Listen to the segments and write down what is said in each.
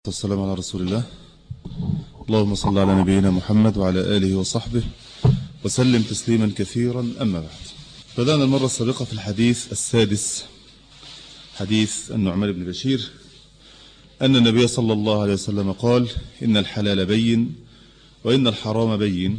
والسلام على رسول الله اللهم صل على نبينا محمد وعلى آله وصحبه وسلم تسليما كثيرا أما بعد بدأنا المرة السابقة في الحديث السادس حديث النعمان بن بشير أن النبي صلى الله عليه وسلم قال إن الحلال بين وإن الحرام بين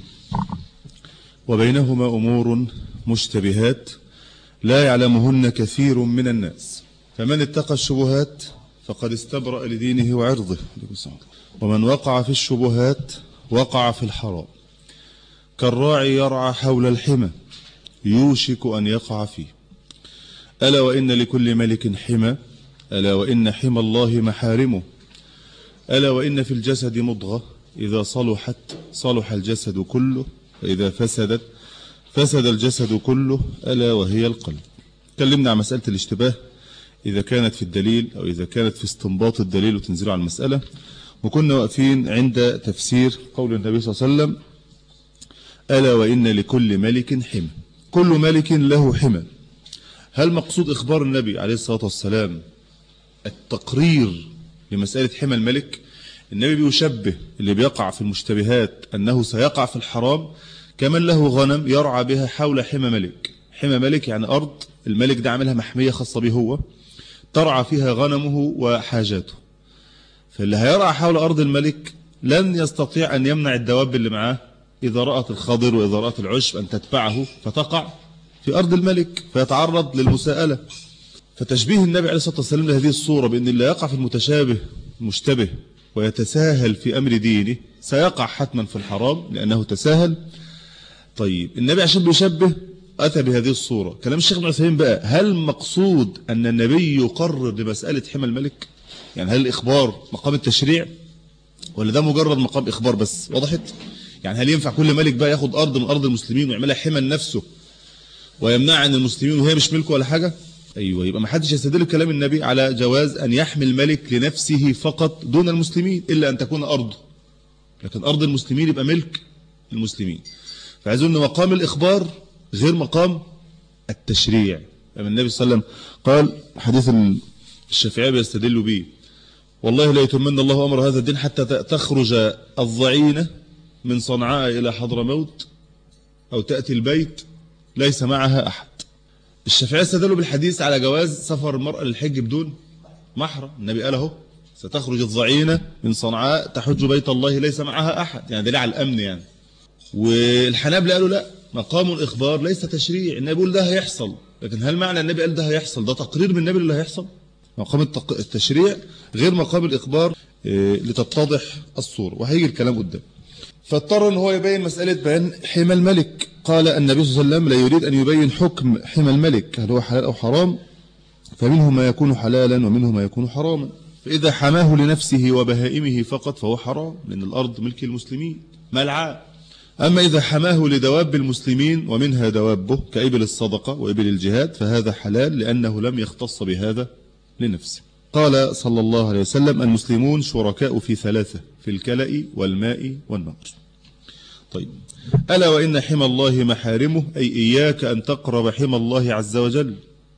وبينهما أمور مشتبهات لا يعلمهن كثير من الناس فمن اتقى الشبهات فقد استبرأ لدينه وعرضه ومن وقع في الشبهات وقع في الحرام كالراعي يرعى حول الحمى يوشك أن يقع فيه ألا وإن لكل ملك حمى ألا وإن حمى الله محارمه ألا وإن في الجسد مضغة إذا صلحت صلح الجسد كله وإذا فسدت فسد الجسد كله ألا وهي القلب تكلمنا عن مسألة الاشتباه إذا كانت في الدليل أو إذا كانت في استنباط الدليل وتنزيله على المسألة وكنا واقفين عند تفسير قول النبي صلى الله عليه وسلم ألا وإن لكل ملك حمى كل ملك له حمى هل مقصود إخبار النبي عليه الصلاة والسلام التقرير لمسألة حمى الملك النبي بيشبه اللي بيقع في المشتبهات أنه سيقع في الحرام كمن له غنم يرعى بها حول حمى ملك حمى ملك يعني أرض الملك ده عاملها محمية خاصة به هو ترعى فيها غنمه وحاجاته فاللي هيرعى حول أرض الملك لن يستطيع أن يمنع الدواب اللي معاه إذا رأت الخضر وإذا رأت العشب أن تتبعه فتقع في أرض الملك فيتعرض للمساءلة فتشبيه النبي عليه الصلاة والسلام لهذه الصورة بأن اللي يقع في المتشابه مشتبه ويتساهل في أمر دينه سيقع حتما في الحرام لأنه تساهل طيب النبي عشان بيشبه أتى بهذه الصورة كلام الشيخ ابن عثيمين بقى هل مقصود أن النبي يقرر لمسألة حمى الملك يعني هل الإخبار مقام التشريع ولا ده مجرد مقام إخبار بس وضحت يعني هل ينفع كل ملك بقى ياخد أرض من أرض المسلمين ويعملها حمى لنفسه ويمنع عن المسلمين وهي مش ملكه ولا حاجة أيوة يبقى ما حدش يستدل كلام النبي على جواز أن يحمي الملك لنفسه فقط دون المسلمين إلا أن تكون أرضه لكن أرض المسلمين يبقى ملك المسلمين فعايزون مقام الإخبار غير مقام التشريع يعني النبي صلى الله عليه وسلم قال حديث الشافعي بيستدل به والله لا يتمنى الله أمر هذا الدين حتى تخرج الضعينة من صنعاء إلى حضرموت أو تأتي البيت ليس معها أحد الشافعي استدلوا بالحديث على جواز سفر المرأة للحج بدون محرم النبي قال اهو ستخرج الضعينة من صنعاء تحج بيت الله ليس معها أحد يعني دليل على الأمن يعني والحنابلة قالوا لا مقام الإخبار ليس تشريع النبي يقول ده هيحصل لكن هل معنى النبي قال ده هيحصل ده تقرير من النبي اللي هيحصل مقام التشريع غير مقام الإخبار لتتضح الصورة وهيجي الكلام قدام فاضطر ان هو يبين مسألة بيان حمى الملك قال النبي صلى الله عليه وسلم لا يريد أن يبين حكم حمى الملك هل هو حلال أو حرام فمنه ما يكون حلالا ومنه ما يكون حراما فإذا حماه لنفسه وبهائمه فقط فهو حرام لأن الأرض ملك المسلمين ملعى أما إذا حماه لدواب المسلمين ومنها دوابه كإبل الصدقة وإبل الجهاد فهذا حلال لأنه لم يختص بهذا لنفسه قال صلى الله عليه وسلم المسلمون شركاء في ثلاثة في الكلأ والماء والنار طيب ألا وإن حمى الله محارمه أي إياك أن تقرب حمى الله عز وجل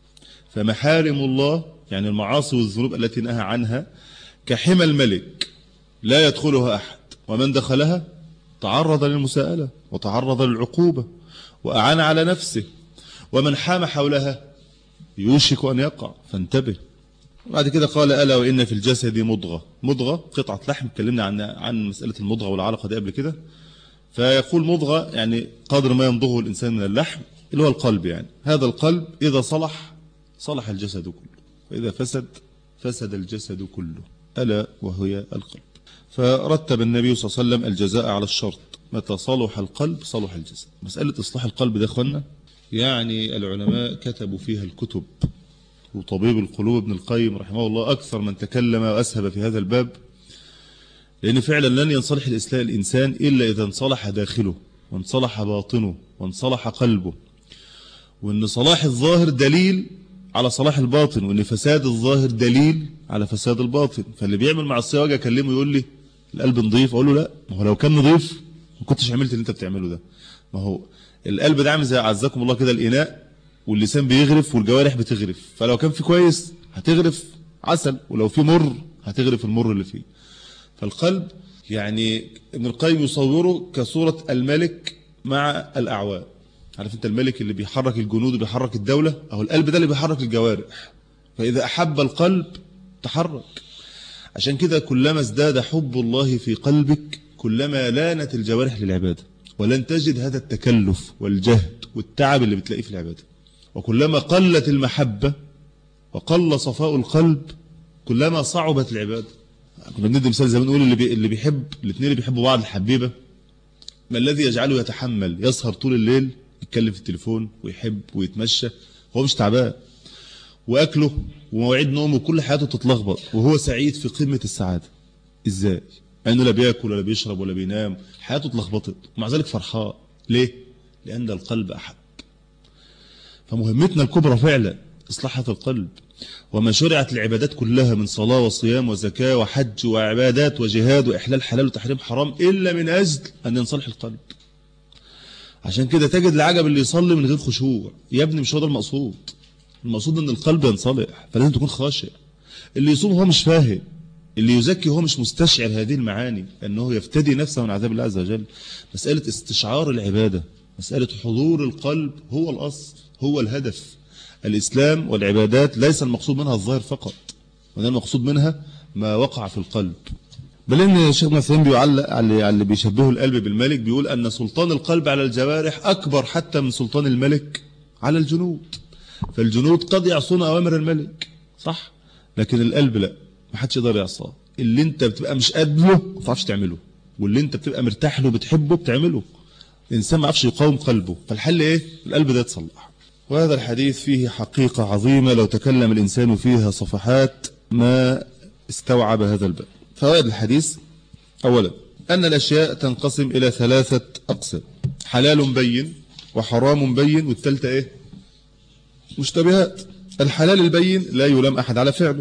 فمحارم الله يعني المعاصي والذنوب التي نهى عنها كحمى الملك لا يدخلها أحد ومن دخلها تعرض للمساءلة وتعرض للعقوبة وأعان على نفسه ومن حام حولها يوشك أن يقع فانتبه بعد كده قال ألا وإن في الجسد مضغة مضغة قطعة لحم اتكلمنا عن عن مسألة المضغة والعلقة دي قبل كده فيقول مضغة يعني قدر ما يمضغه الإنسان من اللحم اللي هو القلب يعني هذا القلب إذا صلح صلح الجسد كله وإذا فسد فسد الجسد كله ألا وهي القلب فرتب النبي صلى الله عليه وسلم الجزاء على الشرط متى صلح القلب صلح الجسد مسألة إصلاح القلب ده أخوانا يعني العلماء كتبوا فيها الكتب وطبيب القلوب ابن القيم رحمه الله أكثر من تكلم وأسهب في هذا الباب لأن فعلا لن ينصلح الإسلام الإنسان إلا إذا انصلح داخله وانصلح باطنه وانصلح قلبه وأن صلاح الظاهر دليل على صلاح الباطن وأن فساد الظاهر دليل على فساد الباطن فاللي بيعمل معصيه واجي اكلمه يقول لي القلب نظيف اقول له لا ما هو لو كان نظيف ما كنتش عملت اللي انت بتعمله ده ما هو القلب ده عامل زي عزكم الله كده الاناء واللسان بيغرف والجوارح بتغرف فلو كان في كويس هتغرف عسل ولو في مر هتغرف المر اللي فيه فالقلب يعني ابن القيم يصوره كصورة الملك مع الأعوان عارف انت الملك اللي بيحرك الجنود وبيحرك الدولة أو القلب ده اللي بيحرك الجوارح فإذا أحب القلب تحرك عشان كده كلما ازداد حب الله في قلبك كلما لانت الجوارح للعبادة ولن تجد هذا التكلف والجهد والتعب اللي بتلاقيه في العبادة وكلما قلت المحبة وقل صفاء القلب كلما صعبت العبادة كنا بندي مثال زي ما نقول اللي بي اللي بيحب الاثنين اللي بيحبوا بعض الحبيبة ما الذي يجعله يتحمل يسهر طول الليل يتكلم في التليفون ويحب ويتمشى هو مش تعبان واكله ومواعيد نومه وكل حياته تتلخبط وهو سعيد في قمة السعادة ازاي انه لا بياكل ولا بيشرب ولا بينام حياته اتلخبطت ومع ذلك فرحان ليه لان القلب احب فمهمتنا الكبرى فعلا اصلاح هذا القلب وما شرعت العبادات كلها من صلاة وصيام وزكاة وحج وعبادات وجهاد وإحلال حلال وتحريم حرام إلا من أجل أن ينصلح القلب عشان كده تجد العجب اللي يصلي من غير خشوع يا ابني مش هو ده المقصود المقصود ان القلب ينصلح فلازم تكون خاشع اللي يصوم هو مش فاهم اللي يزكي هو مش مستشعر هذه المعاني انه يفتدي نفسه من عذاب الله عز وجل مسألة استشعار العبادة مسألة حضور القلب هو الأصل هو الهدف الإسلام والعبادات ليس المقصود منها الظاهر فقط وإنما المقصود منها ما وقع في القلب بل ان الشيخ مثلا بيعلق على اللي بيشبهه القلب بالملك بيقول ان سلطان القلب على الجوارح اكبر حتى من سلطان الملك على الجنود فالجنود قد يعصون اوامر الملك صح لكن القلب لا ما حدش يقدر يعصاه اللي انت بتبقى مش قابله ما تعرفش تعمله واللي انت بتبقى مرتاح له بتحبه بتعمله الانسان ما يعرفش يقاوم قلبه فالحل ايه القلب ده يتصلح وهذا الحديث فيه حقيقة عظيمة لو تكلم الإنسان فيها صفحات ما استوعب هذا الباب فوائد الحديث أولا أن الأشياء تنقسم إلى ثلاثة أقسام حلال بين وحرام بين والثالثة إيه مشتبهات الحلال البين لا يلام أحد على فعله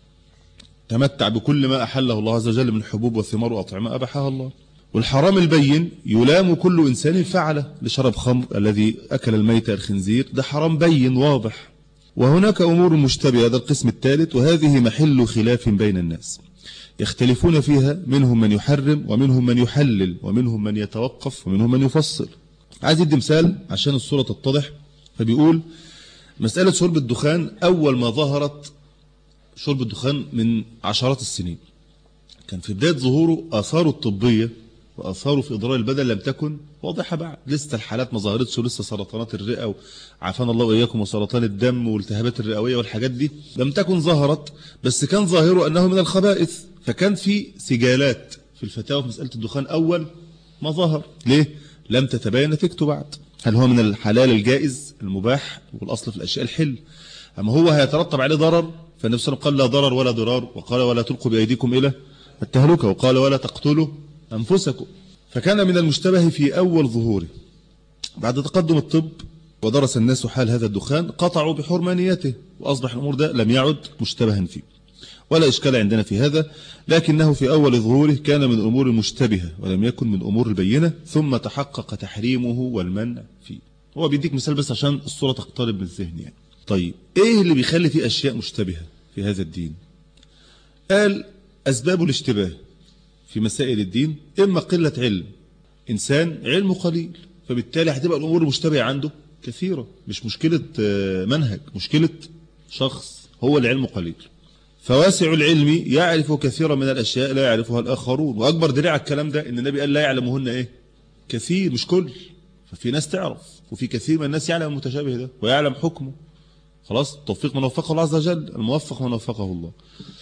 تمتع بكل ما أحله الله عز وجل من حبوب وثمار وأطعمة أبحها الله والحرام البين يلام كل إنسان فعله لشرب خمر الذي أكل الميت الخنزير ده حرام بين واضح وهناك أمور مشتبهة هذا القسم الثالث وهذه محل خلاف بين الناس يختلفون فيها منهم من يحرم ومنهم من يحلل ومنهم من يتوقف ومنهم من يفصل عايز يدي مثال عشان الصورة تتضح فبيقول مسألة شرب الدخان أول ما ظهرت شرب الدخان من عشرات السنين كان في بداية ظهوره آثاره الطبية وآثاره في إضرار البدن لم تكن واضحة بعد لسه الحالات ما ظهرتش ولسه سرطانات الرئة وعافانا الله وإياكم وسرطان الدم والالتهابات الرئوية والحاجات دي لم تكن ظهرت بس كان ظاهره أنه من الخبائث فكان في سجالات في الفتاوى في مسألة الدخان أول ما ظهر ليه؟ لم تتبين نتيجته بعد هل هو من الحلال الجائز المباح والأصل في الأشياء الحل أما هو هيترتب عليه ضرر فالنبي صلى الله عليه وسلم قال لا ضرر ولا ضرار وقال ولا تلقوا بأيديكم إلى التهلكة وقال ولا تقتلوا أنفسكم فكان من المشتبه في أول ظهوره بعد تقدم الطب ودرس الناس حال هذا الدخان قطعوا بحرمانيته وأصبح الأمور ده لم يعد مشتبها فيه ولا إشكال عندنا في هذا لكنه في أول ظهوره كان من الأمور المشتبهة ولم يكن من أمور البينة ثم تحقق تحريمه والمنع فيه هو بيديك مثال بس عشان الصورة تقترب من الذهن يعني طيب إيه اللي بيخلي فيه أشياء مشتبهة في هذا الدين قال أسباب الاشتباه في مسائل الدين إما قلة علم إنسان علمه قليل فبالتالي هتبقى الأمور المشتبهة عنده كثيرة مش مشكلة منهج مشكلة شخص هو اللي علمه قليل فواسع العلم يعرف كثيرا من الأشياء لا يعرفها الآخرون وأكبر دليل على الكلام ده إن النبي قال لا يعلمهن إيه كثير مش كل ففي ناس تعرف وفي كثير من الناس يعلم المتشابه ده ويعلم حكمه خلاص توفيق من وفقه الله عز وجل الموفق من وفقه الله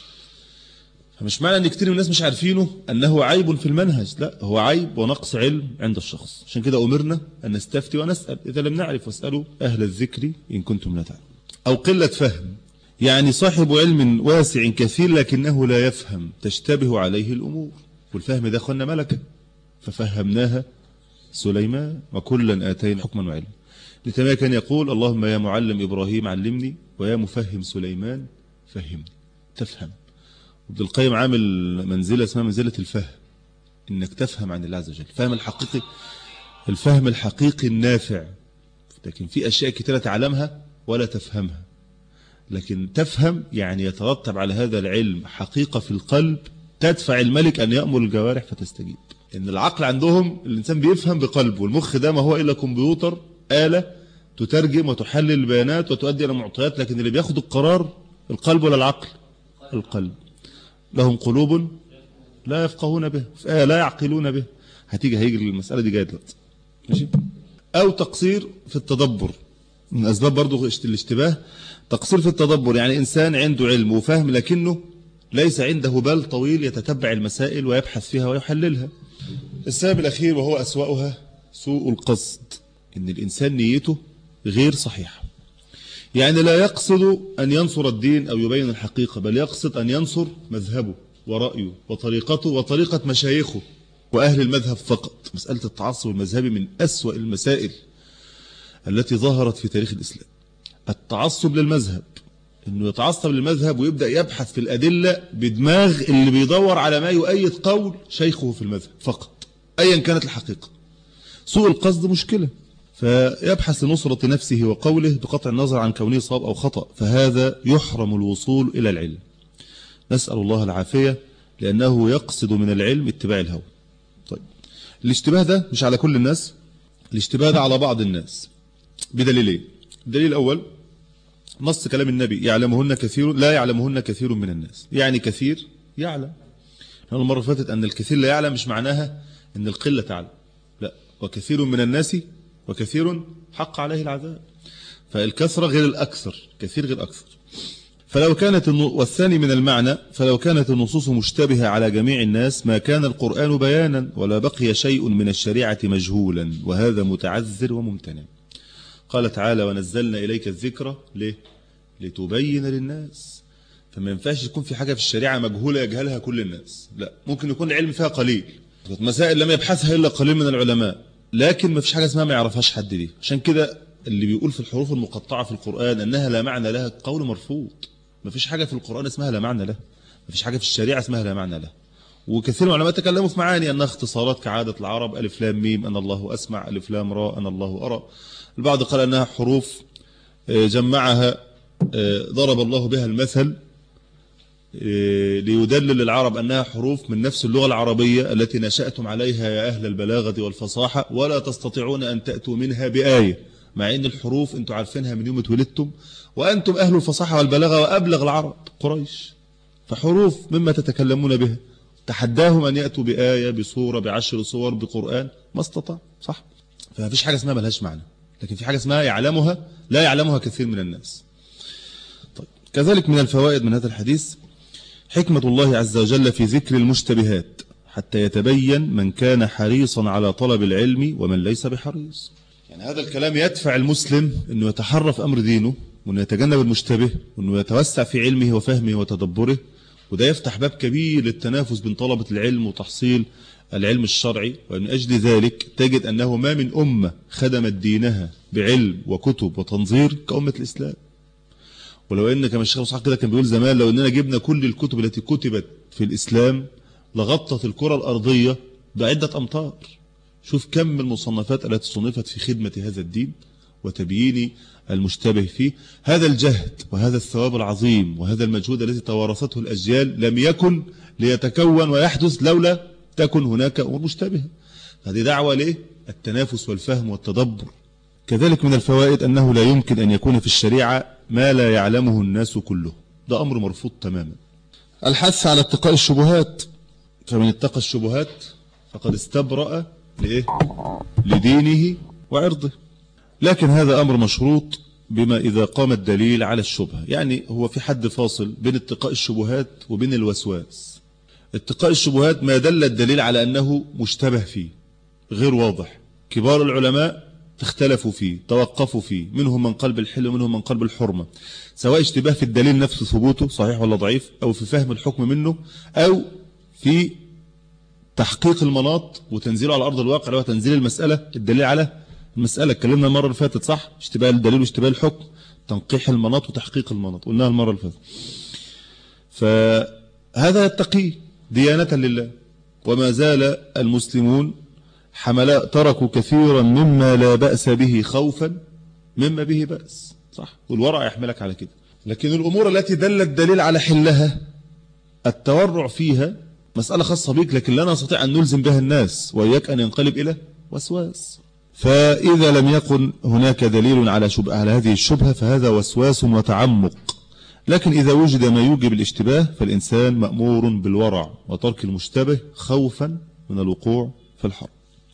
فمش معنى ان كتير من الناس مش عارفينه انه عيب في المنهج لا هو عيب ونقص علم عند الشخص عشان كده امرنا ان نستفتي ونسال اذا لم نعرف واسالوا اهل الذكر ان كنتم لا تعلمون او قله فهم يعني صاحب علم واسع كثير لكنه لا يفهم تشتبه عليه الامور والفهم ده اخوانا ملكه ففهمناها سليمان وكلا اتينا حكما وعلما لتما كان يقول اللهم يا معلم ابراهيم علمني ويا مفهم سليمان فهمني تفهم ابن القيم عامل منزلة اسمها منزلة الفهم انك تفهم عن الله عز وجل الفهم الحقيقي الفهم الحقيقي النافع لكن في اشياء كثيرة تعلمها ولا تفهمها لكن تفهم يعني يترتب على هذا العلم حقيقة في القلب تدفع الملك أن يأمر الجوارح فتستجيب إن العقل عندهم الإنسان بيفهم بقلبه والمخ ده ما هو إلا كمبيوتر آلة تترجم وتحلل البيانات وتؤدي إلى معطيات لكن اللي بياخد القرار القلب ولا العقل القلب لهم قلوب لا يفقهون به آه لا يعقلون به هتيجي هيجي المسألة دي جاية دلوقتي ماشي أو تقصير في التدبر من أسباب برضو الاشتباه تقصير في التدبر يعني إنسان عنده علم وفهم لكنه ليس عنده بال طويل يتتبع المسائل ويبحث فيها ويحللها السبب الأخير وهو أسوأها سوء القصد إن الإنسان نيته غير صحيحة يعني لا يقصد أن ينصر الدين أو يبين الحقيقة بل يقصد أن ينصر مذهبه ورأيه وطريقته وطريقة مشايخه وأهل المذهب فقط مسألة التعصب المذهبي من أسوأ المسائل التي ظهرت في تاريخ الإسلام التعصب للمذهب انه يتعصب للمذهب ويبدأ يبحث في الأدلة بدماغ اللي بيدور على ما يؤيد قول شيخه في المذهب فقط أيا كانت الحقيقة سوء القصد مشكلة فيبحث لنصرة نفسه وقوله بقطع النظر عن كونه صاب أو خطأ فهذا يحرم الوصول إلى العلم نسأل الله العافية لأنه يقصد من العلم اتباع الهوى طيب الاشتباه ده مش على كل الناس الاشتباه ده على بعض الناس بدليلين الدليل الأول نص كلام النبي يعلمهن كثير لا يعلمهن كثير من الناس يعني كثير يعلم احنا المرة فاتت أن الكثير لا يعلم مش معناها أن القلة تعلم لا وكثير من الناس وكثير حق عليه العذاب فالكثرة غير الأكثر كثير غير أكثر فلو كانت والثاني من المعنى فلو كانت النصوص مشتبهة على جميع الناس ما كان القرآن بيانا ولا بقي شيء من الشريعة مجهولا وهذا متعذر وممتنع قال تعالى ونزلنا إليك الذكرى ليه لتبين للناس فما ينفعش يكون في حاجة في الشريعة مجهولة يجهلها كل الناس لا ممكن يكون العلم فيها قليل مسائل لم يبحثها إلا قليل من العلماء لكن ما فيش حاجة اسمها ما يعرفهاش حد دي عشان كده اللي بيقول في الحروف المقطعة في القرآن أنها لا معنى لها قول مرفوض ما فيش حاجة في القرآن اسمها لا معنى لها ما فيش حاجة في الشريعة اسمها لا معنى لها وكثير من العلماء تكلموا في معاني أنها اختصارات كعادة العرب ألف لام ميم أن الله أسمع ألف لام راء أن الله أرى البعض قال أنها حروف جمعها ضرب الله بها المثل ليدلل العرب أنها حروف من نفس اللغة العربية التي نشأتم عليها يا أهل البلاغة والفصاحة ولا تستطيعون أن تأتوا منها بآية مع أن الحروف أنتم عارفينها من يوم اتولدتم وأنتم أهل الفصاحة والبلاغة وأبلغ العرب قريش فحروف مما تتكلمون بها تحداهم أن يأتوا بآية بصورة بعشر صور بقرآن ما استطاع صح فما فيش حاجة اسمها ملهاش معنى لكن في حاجة اسمها يعلمها لا يعلمها كثير من الناس طيب كذلك من الفوائد من هذا الحديث حكمة الله عز وجل في ذكر المشتبهات حتى يتبين من كان حريصا على طلب العلم ومن ليس بحريص يعني هذا الكلام يدفع المسلم أنه يتحرف أمر دينه وأنه يتجنب المشتبه وأنه يتوسع في علمه وفهمه وتدبره وده يفتح باب كبير للتنافس بين طلبة العلم وتحصيل العلم الشرعي ومن أجل ذلك تجد أنه ما من أمة خدمت دينها بعلم وكتب وتنظير كأمة الإسلام ولو أن كما الشيخ صحيح كده كان بيقول زمان لو أننا جبنا كل الكتب التي كتبت في الإسلام لغطت الكرة الأرضية بعدة أمتار شوف كم المصنفات التي صنفت في خدمة هذا الدين وتبيين المشتبه فيه هذا الجهد وهذا الثواب العظيم وهذا المجهود الذي توارثته الأجيال لم يكن ليتكون ويحدث لولا تكن هناك أمور مشتبهة هذه دعوة ليه التنافس والفهم والتدبر كذلك من الفوائد أنه لا يمكن أن يكون في الشريعة ما لا يعلمه الناس كله ده أمر مرفوض تماما الحث على اتقاء الشبهات فمن اتقى الشبهات فقد استبرأ لإيه؟ لدينه وعرضه لكن هذا أمر مشروط بما إذا قام الدليل على الشبهة يعني هو في حد فاصل بين اتقاء الشبهات وبين الوسواس اتقاء الشبهات ما دل الدليل على أنه مشتبه فيه غير واضح كبار العلماء اختلفوا فيه توقفوا فيه منهم من قلب الحل ومنهم من قلب الحرمة سواء اشتباه في الدليل نفسه ثبوته صحيح ولا ضعيف أو في فهم الحكم منه أو في تحقيق المناط وتنزيله على أرض الواقع اللي هو تنزيل المسألة الدليل على المسألة اتكلمنا المرة اللي فاتت صح اشتباه الدليل واشتباه الحكم تنقيح المناط وتحقيق المناط قلناها المرة اللي فاتت فهذا يتقي ديانة لله وما زال المسلمون حملاء تركوا كثيرا مما لا بأس به خوفا مما به بأس صح والورع يحملك على كده لكن الأمور التي دل الدليل على حلها التورع فيها مسألة خاصة بك لكن لا نستطيع أن نلزم بها الناس وإياك أن ينقلب إلى وسواس فإذا لم يكن هناك دليل على, شبه على هذه الشبهة فهذا وسواس وتعمق لكن إذا وجد ما يوجب الاشتباه فالإنسان مأمور بالورع وترك المشتبه خوفا من الوقوع في الحرب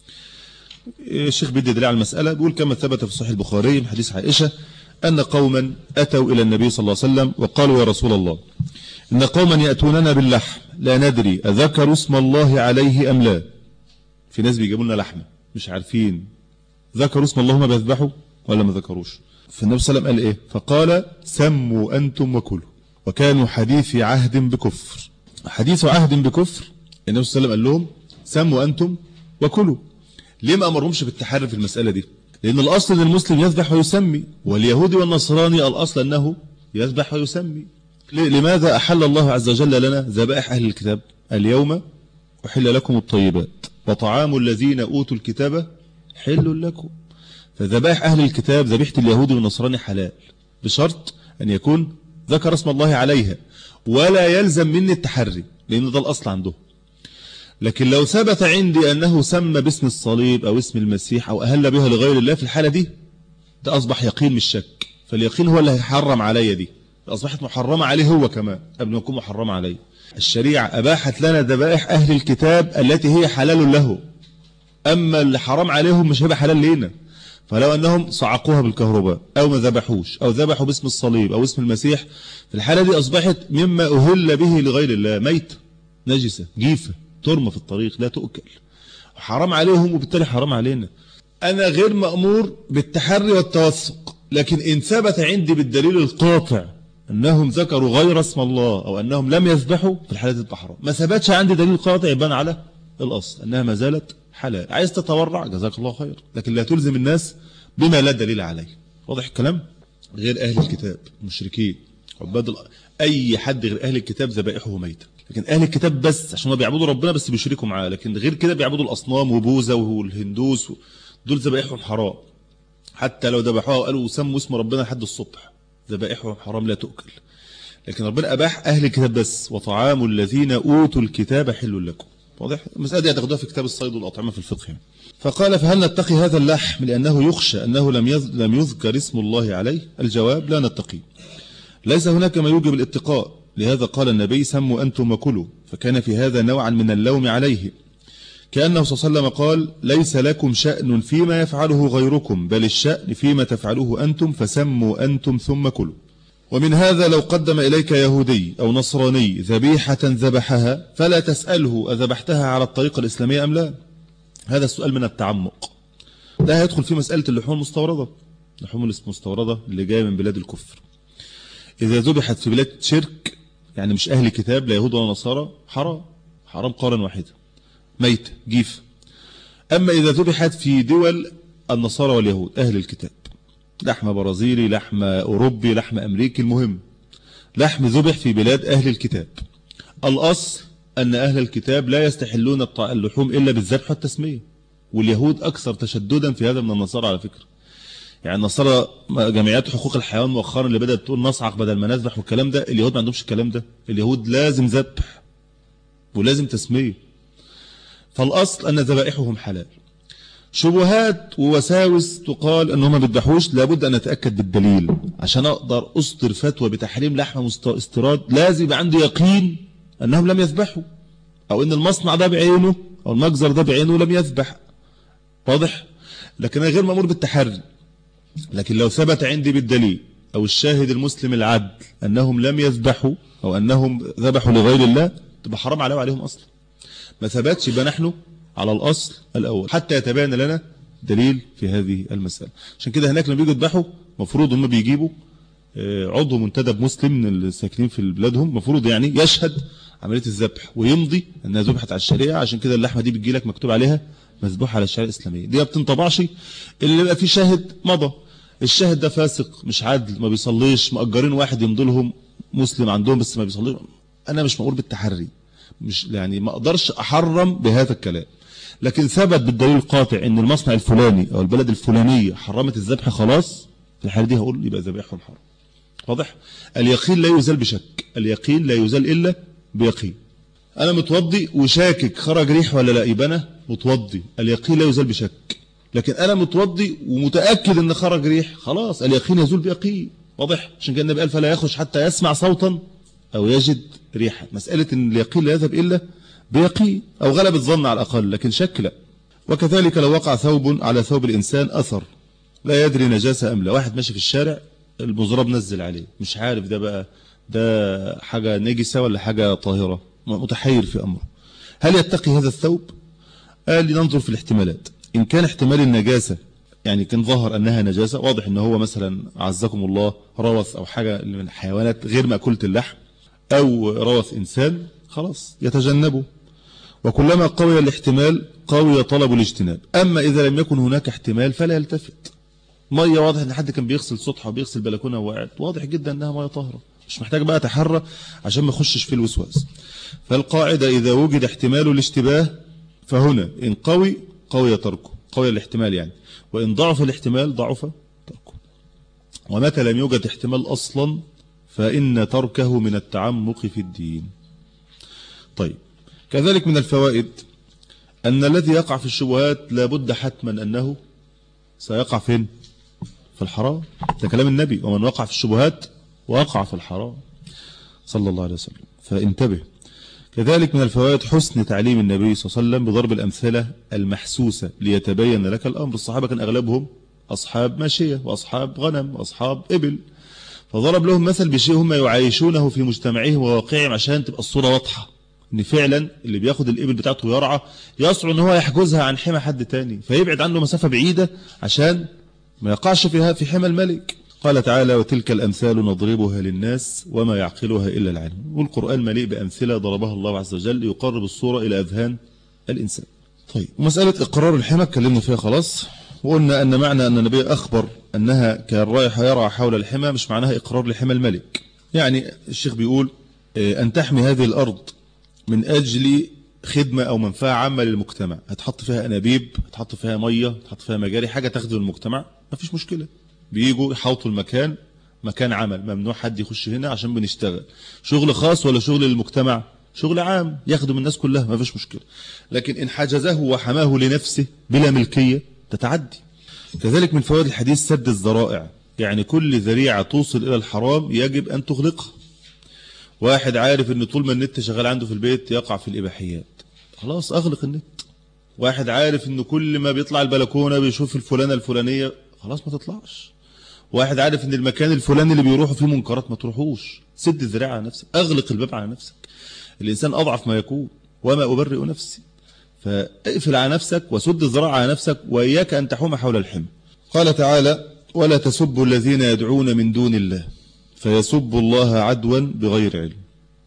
الشيخ بدي دليل على المسألة بيقول كما ثبت في صحيح البخاري من حديث عائشة أن قوما أتوا إلى النبي صلى الله عليه وسلم وقالوا يا رسول الله إن قوما يأتوننا باللحم لا ندري أذكروا اسم الله عليه أم لا في ناس بيجيبوا لنا لحمة مش عارفين ذكروا اسم الله ما بيذبحوا ولا ما ذكروش فالنبي صلى الله عليه وسلم قال إيه فقال سموا أنتم وكلوا وكانوا حديث عهد بكفر حديث عهد بكفر النبي صلى الله عليه وسلم قال لهم سموا أنتم وكلوا ليه ما أمرهمش بالتحري في المسألة دي لأن الأصل أن المسلم يذبح ويسمي واليهودي والنصراني الأصل أنه يذبح ويسمي لماذا أحل الله عز وجل لنا ذبائح أهل الكتاب اليوم أحل لكم الطيبات وطعام الذين أوتوا الكتاب حل لكم فذبائح أهل الكتاب ذبيحة اليهودي والنصراني حلال بشرط أن يكون ذكر اسم الله عليها ولا يلزم مني التحري لأن ده الأصل عنده لكن لو ثبت عندي أنه سمى باسم الصليب أو اسم المسيح أو أهل بها لغير الله في الحالة دي ده أصبح يقين مش شك فاليقين هو اللي هيحرم عليا دي أصبحت محرمة عليه هو كمان قبل ما يكون محرمة عليه الشريعة أباحت لنا ذبائح أهل الكتاب التي هي حلال له أما اللي حرام عليهم مش هيبقى حلال لينا فلو أنهم صعقوها بالكهرباء أو ما ذبحوش أو ذبحوا باسم الصليب أو اسم المسيح في الحالة دي أصبحت مما أهل به لغير الله ميت نجسة جيفة ترمى في الطريق لا تؤكل حرام عليهم وبالتالي حرام علينا أنا غير مأمور بالتحري والتوثق لكن إن ثبت عندي بالدليل القاطع أنهم ذكروا غير اسم الله أو أنهم لم يذبحوا في الحالة دي حرام ما ثبتش عندي دليل قاطع يبان على الأصل أنها ما زالت حلال عايز تتورع جزاك الله خير لكن لا تلزم الناس بما لا دليل عليه واضح الكلام غير أهل الكتاب مشركين عباد ال... أي حد غير أهل الكتاب ذبائحه ميتة لكن أهل الكتاب بس عشان ما بيعبدوا ربنا بس بيشركوا معاه لكن غير كده بيعبدوا الأصنام وبوذا والهندوس و... دول ذبائحهم حرام حتى لو ذبحوها وقالوا سموا اسم ربنا لحد الصبح ذبائحهم حرام لا تؤكل لكن ربنا أباح أهل الكتاب بس وطعام الذين أوتوا الكتاب حل لكم واضح المسألة دي هتاخدوها في كتاب الصيد والأطعمة في الفقه يعني. فقال فهل نتقي هذا اللحم لأنه يخشى أنه لم لم يذكر اسم الله عليه الجواب لا نتقي ليس هناك ما يوجب الاتقاء لهذا قال النبي سموا أنتم وكلوا فكان في هذا نوعا من اللوم عليه كأنه صلى الله عليه وسلم قال ليس لكم شأن فيما يفعله غيركم بل الشأن فيما تفعلوه أنتم فسموا أنتم ثم كلوا ومن هذا لو قدم إليك يهودي أو نصراني ذبيحة ذبحها فلا تسأله أذبحتها على الطريقة الإسلامية أم لا هذا السؤال من التعمق ده هيدخل في مسألة اللحوم المستوردة اللحوم المستوردة اللي جاية من بلاد الكفر إذا ذبحت في بلاد شرك يعني مش أهل كتاب لا يهود ولا نصارى حرام حرام قارا واحدا ميت جيف أما إذا ذبحت في دول النصارى واليهود أهل الكتاب لحم برازيلي لحم أوروبي لحم أمريكي المهم لحم ذبح في بلاد أهل الكتاب الأصل أن أهل الكتاب لا يستحلون اللحوم إلا بالذبح والتسمية واليهود أكثر تشددا في هذا من النصارى على فكرة يعني النصارى جمعيات حقوق الحيوان مؤخرا اللي بدأت تقول نصعق بدل ما نذبح والكلام ده اليهود ما عندهمش الكلام ده اليهود لازم ذبح ولازم تسمية فالأصل أن ذبائحهم حلال شبهات ووساوس تقال ان هم ما بيذبحوش لابد ان اتاكد بالدليل عشان اقدر اصدر فتوى بتحريم لحم استيراد لازم يبقى عندي يقين انهم لم يذبحوا او ان المصنع ده بعينه او المجزر ده بعينه لم يذبح واضح لكن انا غير مامور بالتحري لكن لو ثبت عندي بالدليل او الشاهد المسلم العدل انهم لم يذبحوا او انهم ذبحوا لغير الله تبقى حرام عليه وعليهم اصلا ما ثبتش يبقى نحن على الأصل الأول حتى يتبين لنا دليل في هذه المسألة عشان كده هناك لما بيجوا يذبحوا مفروض هم بيجيبوا عضو منتدب مسلم من الساكنين في بلادهم مفروض يعني يشهد عملية الذبح ويمضي انها ذبحت على الشريعة عشان كده اللحمة دي بتجي لك مكتوب عليها مذبوح على الشريعة الإسلامية دي ما بتنطبعش اللي يبقى فيه شاهد مضى الشاهد ده فاسق مش عادل ما بيصليش مأجرين واحد يمضي لهم مسلم عندهم بس ما بيصليش انا مش مقول بالتحري مش يعني ما اقدرش احرم بهذا الكلام لكن ثبت بالدليل القاطع ان المصنع الفلاني او البلد الفلانية حرمت الذبح خلاص في الحالة دي هقول يبقى ذبيحهم حرام واضح اليقين لا يزال بشك اليقين لا يزال إلا بيقين أنا متوضي وشاكك خرج ريح ولا لا يبقى أنا متوضي اليقين لا يزال بشك لكن أنا متوضي ومتأكد أن خرج ريح خلاص اليقين يزول بيقين واضح عشان كده النبي قال فلا يخرج حتى يسمع صوتا أو يجد ريحا مسألة أن اليقين لا يذهب إلا بيقين أو غلب الظن على الأقل لكن شك لا وكذلك لو وقع ثوب على ثوب الإنسان أثر لا يدري نجاسة أم لا واحد ماشي في الشارع المزراب نزل عليه مش عارف ده بقى ده حاجة نجسة ولا حاجة طاهرة متحير في أمره هل يتقي هذا الثوب قال لننظر في الاحتمالات إن كان احتمال النجاسة يعني كان ظهر أنها نجاسة واضح أنه هو مثلا عزكم الله روث أو حاجة من الحيوانات غير مأكولة اللحم أو روث إنسان خلاص يتجنبه وكلما قوي الاحتمال قوي طلب الاجتناب أما إذا لم يكن هناك احتمال فلا يلتفت مية واضح أن حد كان بيغسل سطحه وبيغسل بلكونه وقاعد واضح جدا أنها مية طاهرة مش محتاج بقى تحرى عشان ما يخشش في الوسواس فالقاعدة إذا وجد احتمال الاشتباه فهنا إن قوي قوي تركه قوي الاحتمال يعني وإن ضعف الاحتمال ضعف تركه ومتى لم يوجد احتمال أصلا فإن تركه من التعمق في الدين طيب كذلك من الفوائد أن الذي يقع في الشبهات لابد حتما أنه سيقع فين في الحرام ده كلام النبي ومن وقع في الشبهات وقع في الحرام صلى الله عليه وسلم فانتبه كذلك من الفوائد حسن تعليم النبي صلى الله عليه وسلم بضرب الأمثلة المحسوسة ليتبين لك الأمر الصحابة كان أغلبهم أصحاب ماشية وأصحاب غنم وأصحاب إبل فضرب لهم مثل بشيء هم يعايشونه في مجتمعهم وواقعهم عشان تبقى الصورة واضحة ان فعلا اللي بياخد الإبل بتاعته يرعى يسعى ان هو يحجزها عن حمى حد تاني فيبعد عنه مسافة بعيدة عشان ما يقعش فيها في حمى الملك قال تعالى وتلك الأمثال نضربها للناس وما يعقلها إلا العلم والقرآن مليء بأمثلة ضربها الله عز وجل يقرب الصورة إلى أذهان الإنسان طيب مسألة إقرار الحمى اتكلمنا فيها خلاص وقلنا أن معنى أن النبي أخبر أنها كان رايح يرعى حول الحمى مش معناها إقرار لحمى الملك يعني الشيخ بيقول أن تحمي هذه الأرض من أجل خدمة أو منفعة عامة للمجتمع هتحط فيها أنابيب هتحط فيها مية هتحط فيها مجاري حاجة تخدم المجتمع ما فيش مشكلة بيجوا يحوطوا المكان مكان عمل ممنوع حد يخش هنا عشان بنشتغل شغل خاص ولا شغل للمجتمع شغل عام يخدم الناس كلها ما فيش مشكلة لكن إن حجزه وحماه لنفسه بلا ملكية تتعدي كذلك من فوائد الحديث سد الذرائع يعني كل ذريعة توصل إلى الحرام يجب أن تغلقها واحد عارف ان طول ما النت شغال عنده في البيت يقع في الإباحيات خلاص أغلق النت واحد عارف ان كل ما بيطلع البلكونة بيشوف الفلانة الفلانية خلاص ما تطلعش واحد عارف ان المكان الفلاني اللي بيروحوا فيه منكرات ما تروحوش سد الذراع على نفسك اغلق الباب على نفسك الانسان اضعف ما يكون وما ابرئ نفسي فاقفل على نفسك وسد الذراع على نفسك واياك ان تحوم حول الحمى قال تعالى ولا تسبوا الذين يدعون من دون الله فيسبوا الله عدوا بغير علم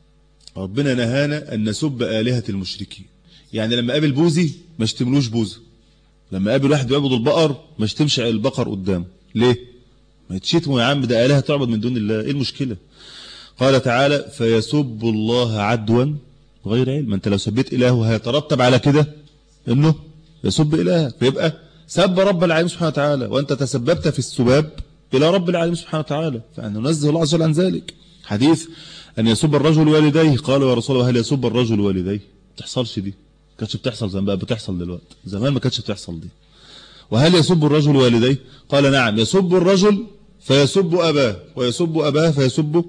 ربنا نهانا ان نسب الهه المشركين يعني لما قابل بوزي ما اشتملوش بوزه لما قابل واحد بيعبد البقر ما اشتمش البقر قدامه ليه ما يتشتموا يا عم ده آلهة تعبد من دون الله ايه المشكلة قال تعالى فيسب الله عدوا غير علم انت لو سبيت إلهه هيترتب على كده انه يسب إلهك فيبقى سب رب العالمين سبحانه وتعالى وانت تسببت في السباب إلى رب العالمين سبحانه وتعالى فأن ننزه الله عز وجل عن ذلك حديث أن يسب الرجل والديه قال يا رسول الله هل يسب الرجل والديه تحصلش دي كانتش بتحصل زمان بقى بتحصل دلوقتي زمان ما كانتش بتحصل دي وهل يسب الرجل والديه قال نعم يسب الرجل فيسب أباه ويسب أباه فيسب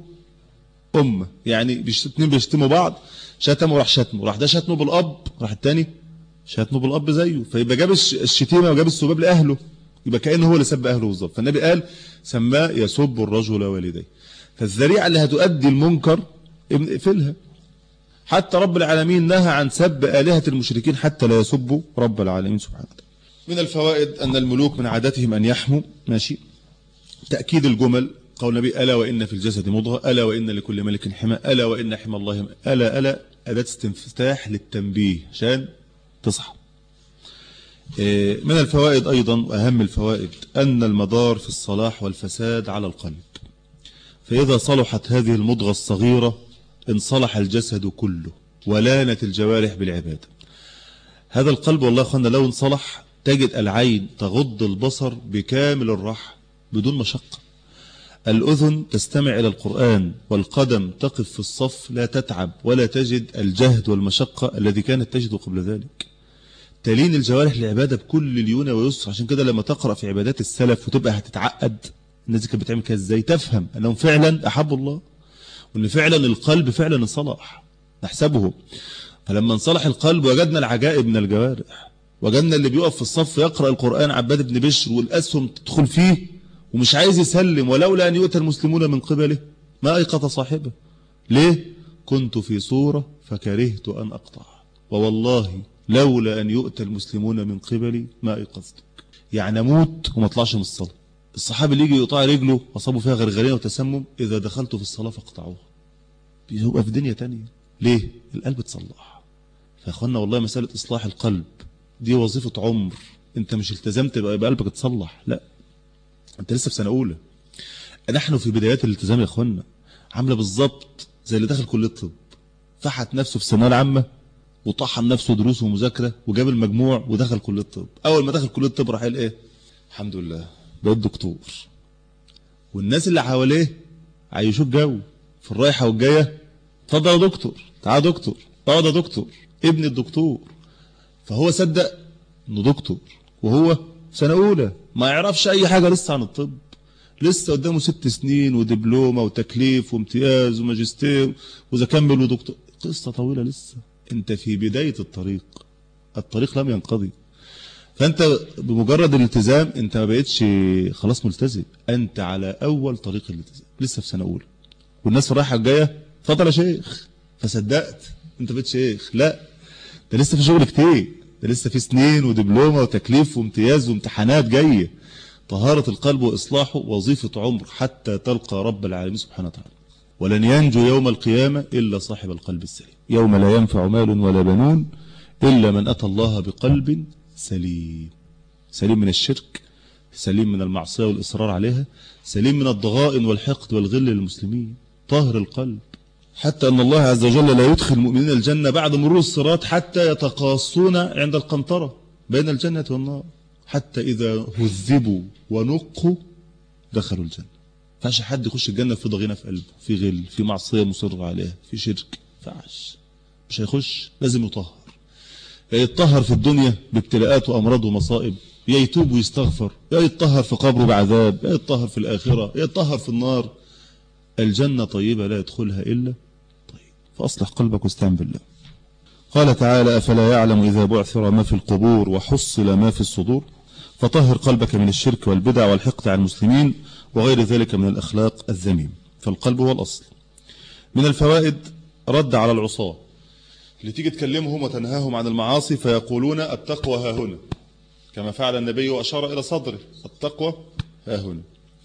أمه يعني اثنين بيشتموا بعض شتموا راح شتموا راح ده شتمه بالأب راح التاني شتمه بالأب زيه فيبقى جاب الشتيمة وجاب السباب لأهله يبقى كأنه هو اللي سب أهله بالظبط فالنبي قال سماه يسب الرجل والديه فالذريعة اللي هتؤدي المنكر اقفلها حتى رب العالمين نهى عن سب آلهة المشركين حتى لا يسبوا رب العالمين سبحانه وتعالى من الفوائد أن الملوك من عادتهم أن يحموا ماشي تأكيد الجمل قول النبي ألا وإن في الجسد مضغة ألا وإن لكل ملك حمى ألا وإن حمى الله ألا ألا أداة استفتاح للتنبيه عشان تصحى من الفوائد أيضا وأهم الفوائد أن المدار في الصلاح والفساد على القلب فإذا صلحت هذه المضغة الصغيرة انصلح الجسد كله ولانت الجوارح بالعبادة هذا القلب والله أخوانا لو انصلح تجد العين تغض البصر بكامل الراحة بدون مشقة الأذن تستمع إلى القرآن والقدم تقف في الصف لا تتعب ولا تجد الجهد والمشقة الذي كانت تجد قبل ذلك تلين الجوارح للعبادة بكل ليونة ويسر عشان كده لما تقرأ في عبادات السلف وتبقى هتتعقد الناس دي كانت بتعمل كده ازاي تفهم انهم فعلا احبوا الله وان فعلا القلب فعلا انصلح نحسبه فلما انصلح القلب وجدنا العجائب من الجوارح وجدنا اللي بيقف في الصف يقرأ القرآن عباد بن بشر والأسهم تدخل فيه ومش عايز يسلم ولولا أن يؤتى المسلمون من قبله ما أيقظ صاحبه ليه؟ كنت في صورة فكرهت أن أقطع ووالله لولا أن يؤتى المسلمون من قبلي ما أيقظتك يعني أموت وما اطلعش من الصلاة الصحابي اللي يجي يقطع رجله أصابوا فيها غرغرين وتسمم إذا دخلت في الصلاة فاقطعوها بيبقى في دنيا تانية ليه؟ القلب تصلح فأخوانا والله مسألة إصلاح القلب دي وظيفة عمر انت مش التزمت بقى قلبك تصلح لا انت لسه في سنة اولى نحن في بدايات الالتزام يا اخوانا عاملة بالظبط زي اللي دخل كلية الطب فحت نفسه في الثانويه العامة وطحن نفسه دروس ومذاكرة وجاب المجموع ودخل كلية الطب اول ما دخل كلية الطب راح قال ايه الحمد لله بقيت دكتور والناس اللي حواليه عايشوه الجو في الرايحة والجاية اتفضل يا دكتور تعال دكتور اقعد يا دكتور ابن الدكتور فهو صدق انه دكتور وهو سنة أولى ما يعرفش أي حاجة لسه عن الطب لسه قدامه ست سنين ودبلومة وتكليف وامتياز وماجستير وإذا كمل ودكتور قصة طويلة لسه أنت في بداية الطريق الطريق لم ينقضي فأنت بمجرد الالتزام أنت ما بقتش خلاص ملتزم أنت على أول طريق الالتزام لسه في سنة أولى والناس في الرايحة الجاية اتفضل يا شيخ فصدقت أنت بقيت شيخ لا ده لسه في شغل كتير ده لسه في سنين ودبلومة وتكليف وامتياز وامتحانات جاية طهارة القلب وإصلاحه وظيفة عمر حتى تلقى رب العالمين سبحانه وتعالى ولن ينجو يوم القيامة إلا صاحب القلب السليم يوم لا ينفع مال ولا بنون إلا من أتى الله بقلب سليم سليم من الشرك سليم من المعصية والإصرار عليها سليم من الضغائن والحقد والغل للمسلمين طاهر القلب حتى أن الله عز وجل لا يدخل المؤمنين الجنة بعد مرور الصراط حتى يتقاصون عند القنطرة بين الجنة والنار حتى إذا هذبوا ونقوا دخلوا الجنة فعش حد يخش الجنة في ضغينة في قلبه في غل في معصية مصر عليها في شرك فعش مش هيخش لازم يطهر يا يتطهر في الدنيا بابتلاءات وأمراض ومصائب يا يتوب ويستغفر يا يتطهر في قبره بعذاب يا يتطهر في الآخرة يا يتطهر في النار الجنة طيبة لا يدخلها إلا فأصلح قلبك واستعن بالله قال تعالى أفلا يعلم إذا بعثر ما في القبور وحصل ما في الصدور فطهر قلبك من الشرك والبدع والحقد على المسلمين وغير ذلك من الأخلاق الذميم فالقلب هو الأصل من الفوائد رد على العصاة اللي تيجي تكلمهم وتنهاهم عن المعاصي فيقولون التقوى ها هنا كما فعل النبي وأشار إلى صدره التقوى ها هنا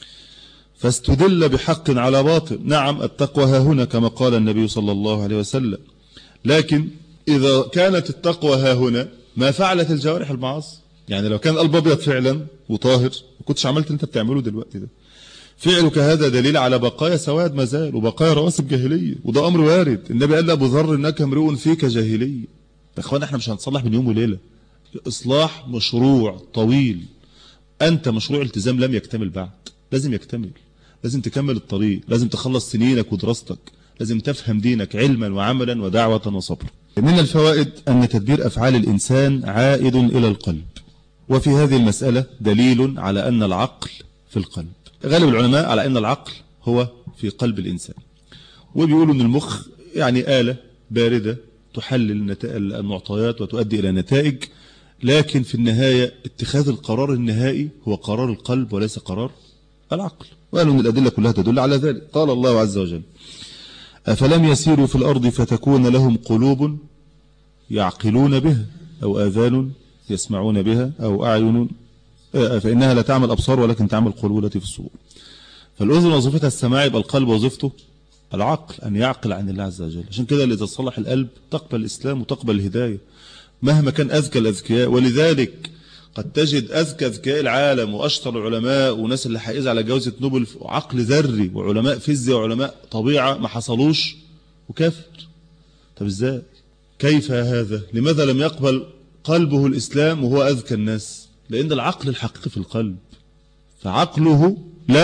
فاستدل بحق على باطل نعم التقوى ها هنا كما قال النبي صلى الله عليه وسلم لكن إذا كانت التقوى ها هنا ما فعلت الجوارح المعاصي يعني لو كان القلب ابيض فعلا وطاهر ما كنتش عملت اللي انت بتعمله دلوقتي ده فعلك هذا دليل على بقايا سواد ما زال وبقايا رواسب جاهليه وده امر وارد النبي قال لابو ذر انك امرؤ فيك جاهليه يا اخوان احنا مش هنصلح من يوم وليله اصلاح مشروع طويل انت مشروع التزام لم يكتمل بعد لازم يكتمل لازم تكمل الطريق لازم تخلص سنينك ودراستك لازم تفهم دينك علما وعملا ودعوة وصبرا من الفوائد أن تدبير أفعال الإنسان عائد إلى القلب وفي هذه المسألة دليل على أن العقل في القلب غالب العلماء على أن العقل هو في قلب الإنسان وبيقولوا أن المخ يعني آلة باردة تحلل المعطيات وتؤدي إلى نتائج لكن في النهاية اتخاذ القرار النهائي هو قرار القلب وليس قرار العقل وقالوا أن الأدلة كلها تدل على ذلك قال الله عز وجل أفلم يسيروا في الأرض فتكون لهم قلوب يعقلون بها أو آذان يسمعون بها أو أعين فإنها لا تعمل أبصار ولكن تعمل قلوب التي في الصدور فالأذن وظيفتها السماع يبقى القلب وظيفته العقل أن يعقل عن الله عز وجل عشان كده إذا صلح القلب تقبل الإسلام وتقبل الهداية مهما كان أذكى الأذكياء ولذلك قد تجد أذكى أذكياء العالم وأشطر العلماء وناس اللي حائزة على جوزة نوبل وعقل ذري وعلماء فيزياء وعلماء طبيعة ما حصلوش وكافر طب ازاي كيف هذا لماذا لم يقبل قلبه الإسلام وهو أذكى الناس لأن العقل الحقيقي في القلب فعقله لم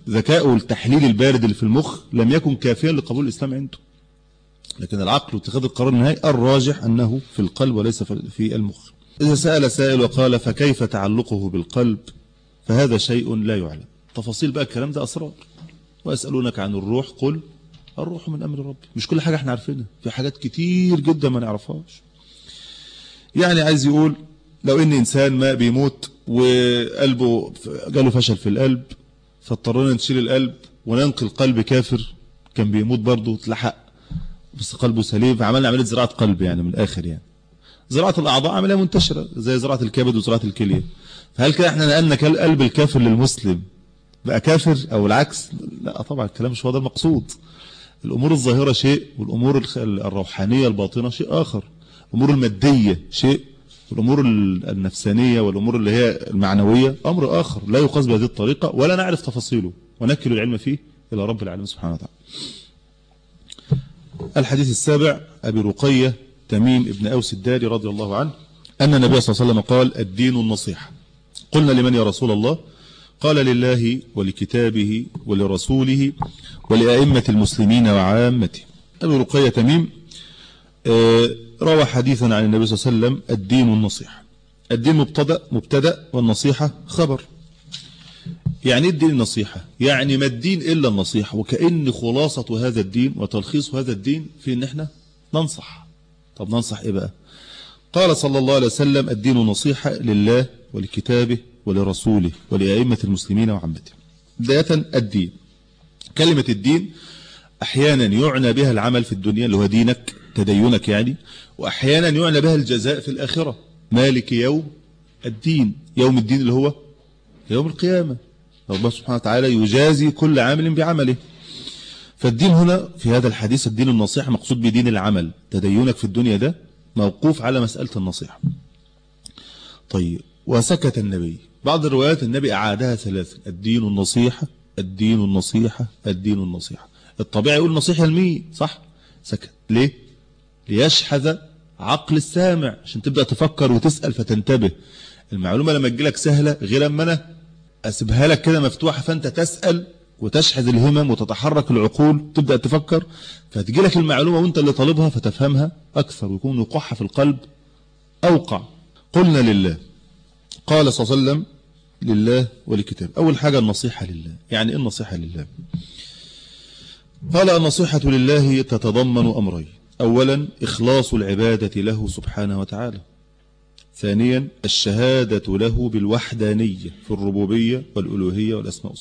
ذكاءه التحليل البارد اللي في المخ لم يكن كافيا لقبول الإسلام عنده لكن العقل واتخاذ القرار النهائي الراجح أنه في القلب وليس في المخ إذا سأل سائل وقال فكيف تعلقه بالقلب فهذا شيء لا يعلم تفاصيل بقى الكلام ده أسرار ويسألونك عن الروح قل الروح من أمر ربي مش كل حاجة احنا عارفينها في حاجات كتير جدا ما نعرفهاش يعني عايز يقول لو ان انسان ما بيموت وقلبه جاله فشل في القلب فاضطرينا نشيل القلب وننقل قلب كافر كان بيموت برضه اتلحق بس قلبه سليم فعملنا عمليه زراعه قلب يعني من الاخر يعني زراعه الاعضاء عمليه منتشره زي زراعه الكبد وزراعه الكليه فهل كده احنا نقلنا قلب الكافر للمسلم بقى كافر او العكس لا طبعا الكلام مش هو ده المقصود الامور الظاهره شيء والامور الروحانيه الباطنه شيء اخر الامور الماديه شيء والامور النفسانيه والامور اللي هي المعنويه امر اخر لا يقاس بهذه الطريقه ولا نعرف تفاصيله ونكل العلم فيه الى رب العالمين سبحانه وتعالى الحديث السابع ابي رقيه تميم ابن اوس الداري رضي الله عنه ان النبي صلى الله عليه وسلم قال الدين النصيحه قلنا لمن يا رسول الله قال لله ولكتابه ولرسوله ولأئمة المسلمين وعامته أبي رقية تميم روى حديثا عن النبي صلى الله عليه وسلم الدين النصيحة الدين مبتدأ مبتدأ والنصيحة خبر يعني ايه الدين النصيحة يعني ما الدين إلا النصيحة وكأن خلاصة هذا الدين وتلخيص هذا الدين في ان احنا ننصح طب ننصح ايه بقى قال صلى الله عليه وسلم الدين نصيحة لله ولكتابه ولرسوله ولأئمة المسلمين وعامتهم بداية الدين كلمة الدين أحيانا يعنى بها العمل في الدنيا اللي هو دينك تدينك يعني وأحيانا يعنى بها الجزاء في الآخرة مالك يوم الدين يوم الدين اللي هو يوم القيامة الله سبحانه وتعالى يجازي كل عامل بعمله فالدين هنا في هذا الحديث الدين النصيحة مقصود بدين العمل تدينك في الدنيا ده موقوف على مسألة النصيحة طيب وسكت النبي بعض الروايات النبي أعادها ثلاثة الدين النصيحة الدين النصيحة الدين النصيحة الطبيعي يقول نصيحة لمين صح سكت ليه ليشحذ عقل السامع عشان تبدأ تفكر وتسأل فتنتبه المعلومة لما تجيلك سهلة غير اما انا اسيبها لك كده مفتوحة فانت تسأل وتشحذ الهمم وتتحرك العقول تبدأ تفكر فتجيلك المعلومة وانت اللي طالبها فتفهمها اكثر ويكون وقوعها في القلب اوقع قلنا لله قال صلى الله عليه وسلم لله ولكتاب أول حاجة النصيحة لله يعني إيه النصيحة لله قال النصيحة لله تتضمن أمرين أولا إخلاص العبادة له سبحانه وتعالى ثانيا الشهادة له بالوحدانية في الربوبية والألوهية والأسماء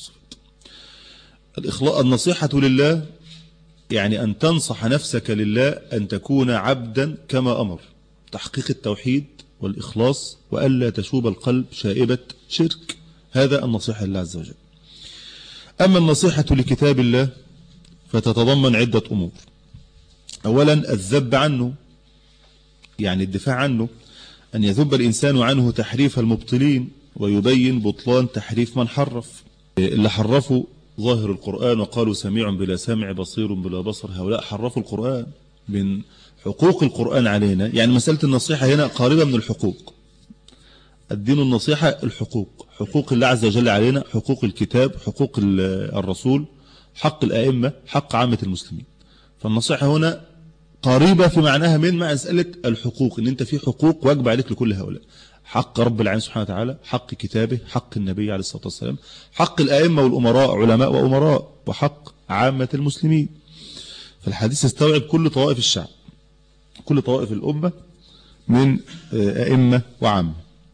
والصفات النصيحة لله يعني أن تنصح نفسك لله أن تكون عبدا كما أمر تحقيق التوحيد والإخلاص وألا تشوب القلب شائبة شرك هذا النصيحة لله عز وجل أما النصيحة لكتاب الله فتتضمن عدة أمور أولا الذب عنه يعني الدفاع عنه أن يذب الإنسان عنه تحريف المبطلين ويبين بطلان تحريف من حرف اللي حرفوا ظاهر القرآن وقالوا سميع بلا سمع بصير بلا بصر هؤلاء حرفوا القرآن من حقوق القرآن علينا يعني مسألة النصيحة هنا قريبة من الحقوق الدين النصيحة الحقوق حقوق الله عز وجل علينا حقوق الكتاب حقوق الرسول حق الأئمة حق عامة المسلمين فالنصيحة هنا قريبة في معناها من مسألة الحقوق ان انت في حقوق واجب عليك لكل هؤلاء حق رب العالمين سبحانه وتعالى حق كتابه حق النبي عليه الصلاة والسلام حق الأئمة والأمراء علماء وأمراء وحق عامة المسلمين فالحديث يستوعب كل طوائف الشعب كل طوائف الأمة من أئمة وعامة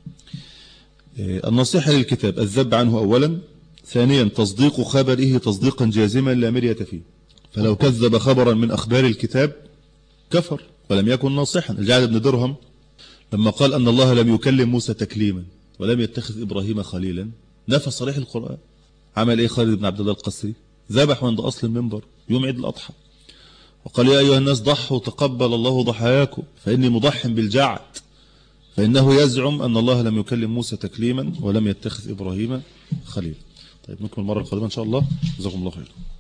النصيحة للكتاب الذب عنه أولا ثانيا تصديق خبره تصديقا جازما لا مرية فيه فلو كذب خبرا من أخبار الكتاب كفر ولم يكن ناصحا الجعد بن درهم لما قال أن الله لم يكلم موسى تكليما ولم يتخذ إبراهيم خليلا نفى صريح القرآن عمل إيه خالد بن عبد الله القسري ذبح عند أصل المنبر يوم عيد الأضحى وقال يا أيها الناس ضحوا تقبل الله ضحاياكم فإني مضح بالجعد فإنه يزعم أن الله لم يكلم موسى تكليما ولم يتخذ إبراهيم خليلا طيب نكمل المرة القادمة إن شاء الله جزاكم الله خير